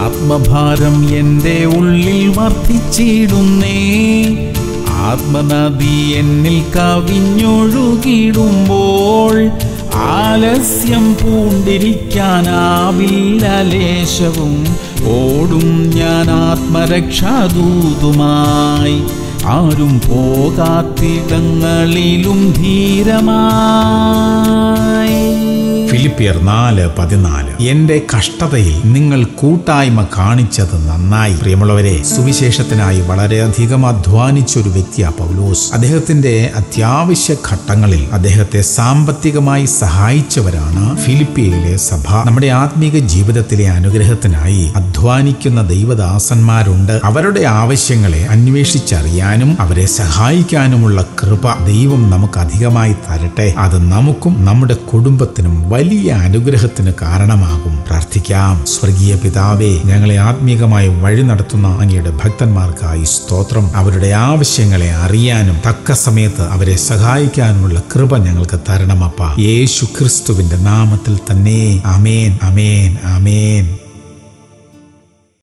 ആത്മഭാരം എൻ്റെ ഉള്ളിൽ വർദ്ധിച്ചിടുന്നേ ആത്മനദി എന്നിൽ കവിഞ്ഞൊഴുകിടുമ്പോൾ ആലസ്യം പൂണ്ടിരിക്കാനാവില്ല ലേശവും ഓടും ഞാൻ ആത്മരക്ഷാദൂതുമായി ആരും പോകാത്തിടങ്ങളിലും ധീരമായി ഫിലിപ്പിയർ നാല് പതിനാല് എന്റെ കഷ്ടതയിൽ നിങ്ങൾ കൂട്ടായ്മ കാണിച്ചത് നന്നായി പ്രിയമുള്ളവരെ സുവിശേഷത്തിനായി വളരെയധികം അധ്വാനിച്ച ഒരു വ്യക്തിയാ പൗലോസ് അദ്ദേഹത്തിന്റെ അത്യാവശ്യ ഘട്ടങ്ങളിൽ അദ്ദേഹത്തെ സാമ്പത്തികമായി സഹായിച്ചവരാണ് ഫിലിപ്പിയയിലെ സഭ നമ്മുടെ ആത്മീക ജീവിതത്തിലെ അനുഗ്രഹത്തിനായി അധ്വാനിക്കുന്ന ദൈവദാസന്മാരുണ്ട് അവരുടെ ആവശ്യങ്ങളെ അന്വേഷിച്ചറിയാനും അവരെ സഹായിക്കാനുമുള്ള കൃപ ദൈവം നമുക്ക് അധികമായി തരട്ടെ അത് നമുക്കും നമ്മുടെ കുടുംബത്തിനും വലിയ അനുഗ്രഹത്തിന് കാരണമാകും പ്രാർത്ഥിക്കാം സ്വർഗീയ പിതാവേ ഞങ്ങളെ ആത്മീകമായി വഴി നടത്തുന്ന അങ്ങയുടെ ഭക്തന്മാർക്കായി സ്തോത്രം അവരുടെ ആവശ്യങ്ങളെ അറിയാനും തക്ക സമയത്ത് അവരെ സഹായിക്കാനുമുള്ള കൃപ ഞങ്ങൾക്ക് തരണമപ്പ യേശു ക്രിസ്തുവിന്റെ നാമത്തിൽ തന്നെ അമേൻ അമേൻ അമേൻ